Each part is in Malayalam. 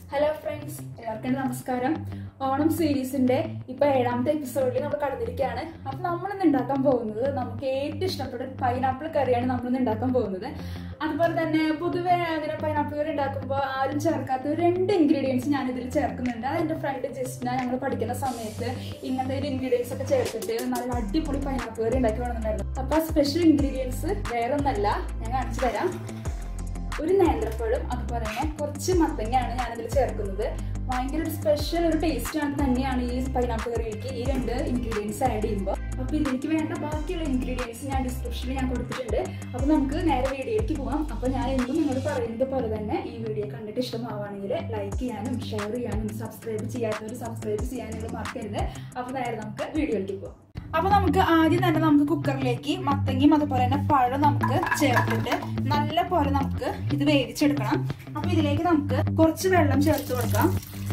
ഹലോ ഫ്രണ്ട്സ് എല്ലാവർക്കും നമസ്കാരം ഓണം സീരീസിന്റെ ഇപ്പൊ ഏഴാമത്തെ എപ്പിസോഡിൽ നമ്മൾ കടന്നിരിക്കുകയാണ് അപ്പൊ നമ്മൾ ഇന്ന് ഉണ്ടാക്കാൻ പോകുന്നത് നമുക്ക് ഏറ്റവും ഇഷ്ടപ്പെട്ട പൈനാപ്പിൾ കറിയാണ് നമ്മൾ ഇന്ന് ഉണ്ടാക്കാൻ പോകുന്നത് അതുപോലെ തന്നെ പൊതുവെ അങ്ങനെ പൈനാപ്പിൾ കറി ഉണ്ടാക്കുമ്പോൾ ആരും ചേർക്കാത്ത ഒരു രണ്ട് ഇൻഗ്രീഡിയൻസ് ഞാൻ ഇതിൽ ചേർക്കുന്നുണ്ട് അത് എൻ്റെ ഫ്രണ്ട് ജസ്റ്റിന ഞങ്ങൾ പഠിക്കുന്ന സമയത്ത് ഇങ്ങനത്തെ ഒരു ഇൻഗ്രീഡിയൻസ് ഒക്കെ ചേർത്തിട്ട് നല്ല അടിപൊളി പൈനാപ്പിൾ കറി ഉണ്ടാക്കി വേണമെന്നുണ്ടായിരുന്നു അപ്പൊ ആ സ്പെഷ്യൽ ഇൻഗ്രീഡിയൻസ് വേറെ ഒന്നല്ല ഞാൻ കാണിച്ചു തരാം ഒരു നേന്ത്രപ്പഴം അതുപോലെ തന്നെ കുറച്ച് മത്തങ്ങയാണ് ഞാനതിൽ ചേർക്കുന്നത് ഭയങ്കര ഒരു സ്പെഷ്യൽ ഒരു ടേസ്റ്റ് ആണ് തന്നെയാണ് ഈ പൈനാപ്പിൾ കറിയിലേക്ക് ഈ രണ്ട് ഇൻഗ്രീഡിയൻസ് ആഡ് ചെയ്യുമ്പോൾ അപ്പൊ ഇതിലേക്ക് വേണ്ട ബാക്കിയുള്ള ഇൻഗ്രീഡിയൻസ് ഞാൻ ഡിസ്ക്രിപ്ഷനിൽ ഞാൻ കൊടുത്തിട്ടുണ്ട് അപ്പൊ നമുക്ക് നേരെ വീഡിയോയിലേക്ക് പോകാം അപ്പൊ ഞാൻ എന്തും നിങ്ങളോട് പറയുന്നത് പോലെ തന്നെ ഈ വീഡിയോ കണ്ടിട്ട് ഇഷ്ടമാവുകയാണെങ്കിൽ ലൈക്ക് ചെയ്യാനും ഷെയർ ചെയ്യാനും സബ്സ്ക്രൈബ് ചെയ്യാത്തവർ സബ്സ്ക്രൈബ് ചെയ്യാനും നിങ്ങൾ മറക്കരുത് അപ്പൊ നേരെ നമുക്ക് വീഡിയോയിലേക്ക് പോകാം അപ്പൊ നമുക്ക് ആദ്യം തന്നെ നമുക്ക് കുക്കറിലേക്ക് മത്തങ്ങയും അതുപോലെ തന്നെ പഴം നമുക്ക് ചേർത്തിട്ട് നല്ല പോലെ നമുക്ക് ഇത് വേവിച്ചെടുക്കണം അപ്പൊ ഇതിലേക്ക് നമുക്ക് കുറച്ച് വെള്ളം ചേർത്ത് കൊടുക്കാം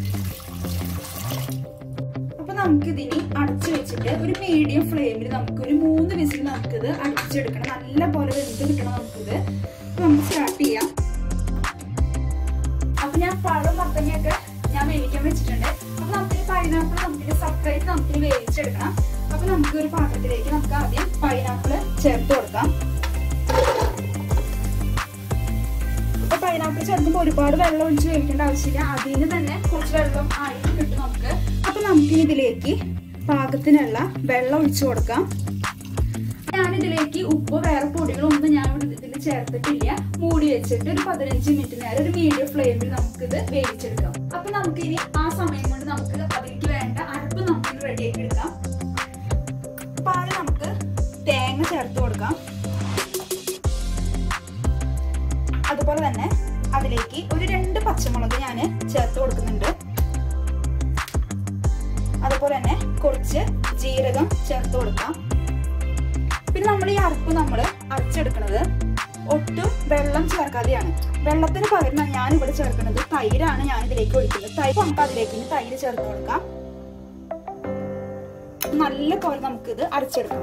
അപ്പൊ നമുക്ക് ഇതിനി അടച്ചു വെച്ചിട്ട് ഒരു മീഡിയം ഫ്ലെയിമിൽ നമുക്ക് ഒരു മൂന്ന് വിസിൽ നമുക്കിത് അടിച്ചെടുക്കണം നല്ല പോലെ വെന്ത് കിട്ടണം നമുക്കിത് അപ്പൊ നമുക്ക് സ്റ്റാർട്ട് ചെയ്യാം അപ്പൊ ഞാൻ പഴം മത്തങ്ങയൊക്കെ ഞാൻ വേവിക്കാൻ വെച്ചിട്ടുണ്ട് അപ്പൊ നമുക്ക് പൈനാപ്പിൾ നമുക്ക് സെപ്പറേറ്റ് നമുക്ക് വേവിച്ചെടുക്കണം അപ്പൊ നമുക്ക് ഒരു പാത്രത്തിലേക്ക് നമുക്ക് ആദ്യം പൈനാപ്പിൾ ചേർത്ത് കൊടുക്കാം അപ്പൊ പൈനാപ്പിൾ ചേർക്കുമ്പോൾ ഒരുപാട് വെള്ളം ഒഴിച്ച് വേവിക്കേണ്ട ആവശ്യമില്ല അതിന് തന്നെ കുറച്ച് വെള്ളം ആയിട്ട് കിട്ടും നമുക്ക് അപ്പൊ നമുക്ക് ഇതിലേക്ക് പാകത്തിനുള്ള വെള്ളം ഒഴിച്ചു കൊടുക്കാം ഞാനിതിലേക്ക് ഉപ്പ് വേറെ പൊടികളൊന്നും ഞാൻ ഇതിൽ ചേർത്തിട്ടില്ല മൂടി വെച്ചിട്ട് ഒരു പതിനഞ്ച് മിനിറ്റ് നേരം ഒരു മീഡിയം ഫ്ലെയിമിൽ നമുക്കിത് വേവിച്ചെടുക്കാം അപ്പൊ നമുക്ക് ഇനി ആ സമയം കൊണ്ട് നമുക്ക് അതിലേക്ക് വേണ്ട അരപ്പ് നമുക്ക് റെഡിയാക്കി എടുക്കാം പാല് നമുക്ക് തേങ്ങ ചേർത്ത് കൊടുക്കാം അതുപോലെ തന്നെ അതിലേക്ക് ഒരു രണ്ട് പച്ചമുളക് ഞാൻ ചേർത്ത് കൊടുക്കുന്നുണ്ട് അതുപോലെ തന്നെ കുറച്ച് ജീരകം ചേർത്ത് കൊടുക്കാം പിന്നെ നമ്മൾ ഈ അരപ്പ് നമ്മൾ അരച്ചെടുക്കുന്നത് ഒട്ടും വെള്ളം ചേർക്കാതെയാണ് വെള്ളത്തിന് പകരം ഞാൻ ഇവിടെ ചേർക്കുന്നത് തൈരാണ് ഞാൻ ഇതിലേക്ക് ഒഴിക്കുന്നത് തൈര് നമുക്ക് അതിലേക്ക് തൈര് ചേർത്ത് കൊടുക്കാം നല്ല പോലെ നമുക്കിത് അരച്ചെടുക്കാം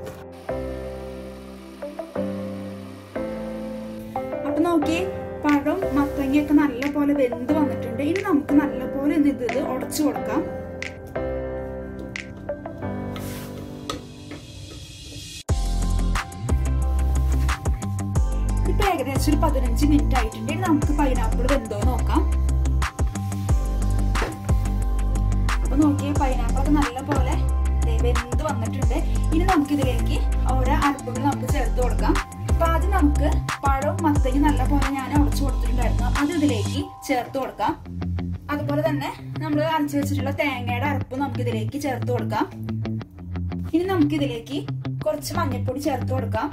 അപ്പൊ നോക്കിയേ പഴം മത്തങ്ങയൊക്കെ നല്ല പോലെ വെന്ത് വന്നിട്ടുണ്ട് ഇനി നമുക്ക് നല്ല പോലെ ഇത് ഇത് ഉടച്ചു കൊടുക്കാം ഇപ്പൊ ഏകദേശം ഒരു പതിനഞ്ച് മിനിറ്റ് ആയിട്ടുണ്ട് ഇനി നമുക്ക് പൈനാപ്പിൾ വെന്തോ നോക്കാം അപ്പൊ നോക്കിയേ പൈനാപ്പിൾ ഒക്കെ നല്ല പോലെ വെന്ത് വന്നിട്ടുണ്ട് ഇനി നമുക്ക് ഇതിലേക്ക് ഓരോ അരപ്പുകൾ നമുക്ക് ചേർത്ത് കൊടുക്കാം അപ്പൊ ആദ്യം നമുക്ക് പഴവും മത്തങ്ങി നല്ല പോലെ ഞാൻ ഉടച്ചു കൊടുത്തിട്ടുണ്ടായിരുന്നു അത് ഇതിലേക്ക് ചേർത്ത് കൊടുക്കാം അതുപോലെ തന്നെ നമ്മൾ അരച്ചു വെച്ചിട്ടുള്ള തേങ്ങയുടെ അരപ്പ് നമുക്ക് ഇതിലേക്ക് ചേർത്ത് കൊടുക്കാം ഇനി നമുക്ക് ഇതിലേക്ക് കുറച്ച് മഞ്ഞൾപ്പൊടി ചേർത്ത് കൊടുക്കാം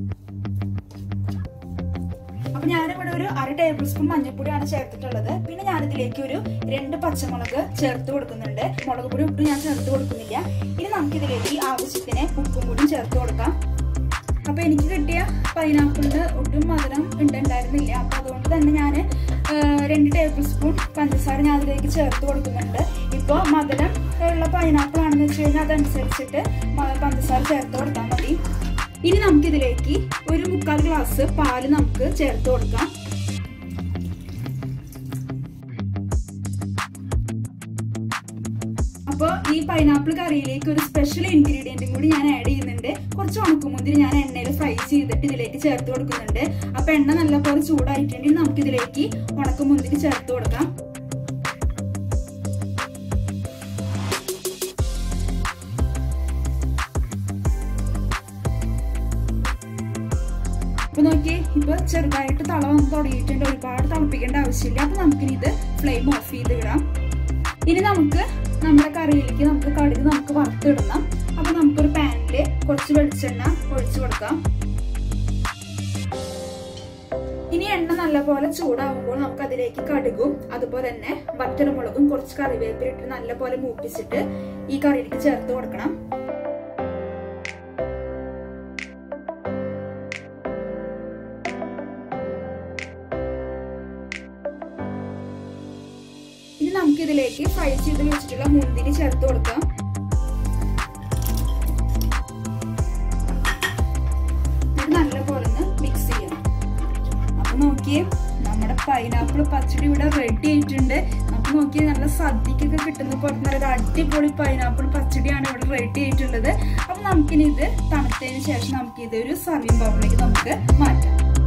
അപ്പൊ ഞാനിവിടെ ഒരു അര ടേബിൾ സ്പൂൺ മഞ്ഞൾപ്പൊടിയാണ് ചേർത്തിട്ടുള്ളത് പിന്നെ ഞാൻ ഇതിലേക്ക് ഒരു രണ്ട് പച്ചമുളക് ചേർത്ത് കൊടുക്കുന്നുണ്ട് മുളക് പൊടി ഉപ്പ് ഞാൻ ചേർത്ത് കൊടുക്കുന്നില്ല ഇനി നമുക്ക് ഇതിലേക്ക് ആവശ്യത്തിന് ഉപ്പും കൂടി ചേർത്ത് കൊടുക്കാം അപ്പൊ എനിക്ക് കിട്ടിയ പൈനാപ്പിളിന് ഒട്ടും മധുരം ഉണ്ടായിരുന്നില്ല അപ്പൊ അതുകൊണ്ട് തന്നെ ഞാൻ രണ്ട് ടേബിൾ സ്പൂൺ പഞ്ചസാര ഞാൻ അതിലേക്ക് ചേർത്ത് കൊടുക്കുന്നുണ്ട് ഇപ്പോൾ മധുരം ഉള്ള പൈനാപ്പിൾ ആണെന്ന് വെച്ച് കഴിഞ്ഞാൽ അതനുസരിച്ചിട്ട് പഞ്ചസാര ചേർത്ത് കൊടുത്താൽ മതി ഇനി നമുക്ക് ഇതിലേക്ക് ഒരു മുക്കാൽ ഗ്ലാസ് പാല് നമുക്ക് ചേർത്ത് കൊടുക്കാം അപ്പോൾ ഈ പൈനാപ്പിൾ കറിയിലേക്ക് ഒരു സ്പെഷ്യൽ ഇൻഗ്രീഡിയൻറ്റും കൂടി ഞാൻ ആഡ് ചെയ്യുന്നുണ്ട് കുറച്ച് ഉണക്കുമുന്തിരി ഞാൻ എണ്ണയിൽ ഫ്രൈ ചെയ്തിട്ട് ഇതിലേക്ക് ചേർത്ത് കൊടുക്കുന്നുണ്ട് അപ്പോൾ എണ്ണ നല്ലപോലെ ചൂടായിട്ടുണ്ടെങ്കിൽ നമുക്ക് ഇതിലേക്ക് ഉണക്കുമുന്തിരി ചേർത്ത് കൊടുക്കാം അപ്പൊ നോക്കിയേ ഇപ്പൊ ചെറുതായിട്ട് തള വന്ന് തുടങ്ങിയിട്ടുണ്ട് ഒരുപാട് തിളപ്പിക്കേണ്ട ആവശ്യമില്ല അപ്പൊ നമുക്കിനി ഇത് ഫ്ലെയിം ഓഫ് ചെയ്ത് വിടാം ഇനി നമുക്ക് നമ്മുടെ കറിയിലേക്ക് നമുക്ക് കടുക് നമുക്ക് വറുത്തിടണം അപ്പൊ നമുക്കൊരു പാനില് കുറച്ച് വെളിച്ചെണ്ണ ഒഴിച്ചു കൊടുക്കാം ഇനി എണ്ണ നല്ലപോലെ ചൂടാവുമ്പോൾ നമുക്ക് അതിലേക്ക് കടുകും അതുപോലെ തന്നെ വറ്റൽമുളകും കുറച്ച് കറിവേപ്പിലിട്ട് നല്ലപോലെ മൂപ്പിച്ചിട്ട് ഈ കറിയിലേക്ക് ചേർത്ത് കൊടുക്കണം ഇനി നമുക്ക് ഇതിലേക്ക് ഫ്രൈ ചെയ്ത് വെച്ചിട്ടുള്ള മുന്തിരി ചേർത്ത് കൊടുക്കാം ഇത് നല്ലപോലെ ഒന്ന് മിക്സ് ചെയ്യണം അപ്പൊ നോക്കിയേ നമ്മുടെ പൈനാപ്പിൾ പച്ചടി ഇവിടെ റെഡി ആയിട്ടുണ്ട് നോക്കി നല്ല സദ്യക്കൊക്കെ കിട്ടുന്ന പോലെ നല്ല അടിപൊളി പൈനാപ്പിൾ പച്ചടിയാണ് ഇവിടെ റെഡി ആയിട്ടുള്ളത് അപ്പൊ നമുക്കിനി ഇത് തണുത്തതിന് ശേഷം നമുക്ക് ഇത് ഒരു സർവിങ് ബൗളിലേക്ക് നമുക്ക് മാറ്റാം